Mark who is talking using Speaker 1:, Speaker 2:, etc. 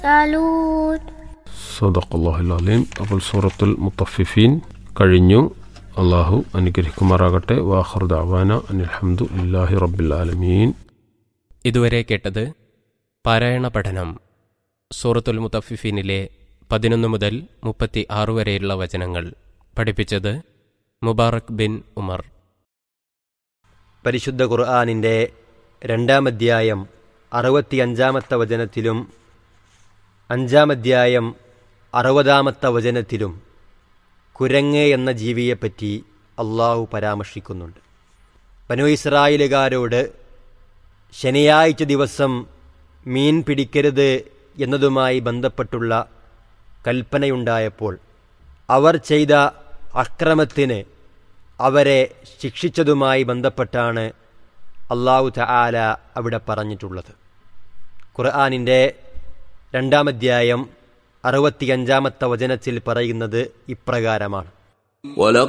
Speaker 1: سالوت
Speaker 2: സദഖല്ലാഹുലീം അപ്പോൾ സൂറത്തുൽ മുത്തഫിഫീൻ കഴിഞ്ഞു അള്ളാഹു അനുഗ്രഹിക്കുമാറാകട്ടെ വാഹർ ദഅവാന അനിൽഹംദു ഇല്ലാഹി റബ്ബിൽ ആലമീൻ
Speaker 3: ഇതുവരെ കേട്ടത് പാരായണ പഠനം സൂറത്തുൽ മുത്തഫിഫീനിലെ പതിനൊന്ന് മുതൽ മുപ്പത്തി ആറ് വരെയുള്ള വചനങ്ങൾ പഠിപ്പിച്ചത് മുബാറക് ബിൻ ഉമർ
Speaker 4: പരിശുദ്ധ ഖുർആാനിൻ്റെ രണ്ടാം അധ്യായം അറുപത്തിയഞ്ചാമത്തെ വചനത്തിലും അഞ്ചാം അധ്യായം അറുപതാമത്തെ വചനത്തിലും കുരങ്ങ് എന്ന ജീവിയെപ്പറ്റി അള്ളാഹു പരാമർശിക്കുന്നുണ്ട് ബനു ഇസ്രായേലുകാരോട് ശനിയാഴ്ച ദിവസം മീൻ പിടിക്കരുത് എന്നതുമായി ബന്ധപ്പെട്ടുള്ള കൽപ്പനയുണ്ടായപ്പോൾ അവർ ചെയ്ത അക്രമത്തിന് അവരെ ശിക്ഷിച്ചതുമായി ബന്ധപ്പെട്ടാണ് അള്ളാഹു തആല അവിടെ പറഞ്ഞിട്ടുള്ളത് ഖുർആാനിൻ്റെ രണ്ടാമധ്യായം അറുപത്തിയഞ്ചാമത്തെ വചനത്തിൽ പറയുന്നത് ഇപ്രകാരമാണ്
Speaker 5: ولقد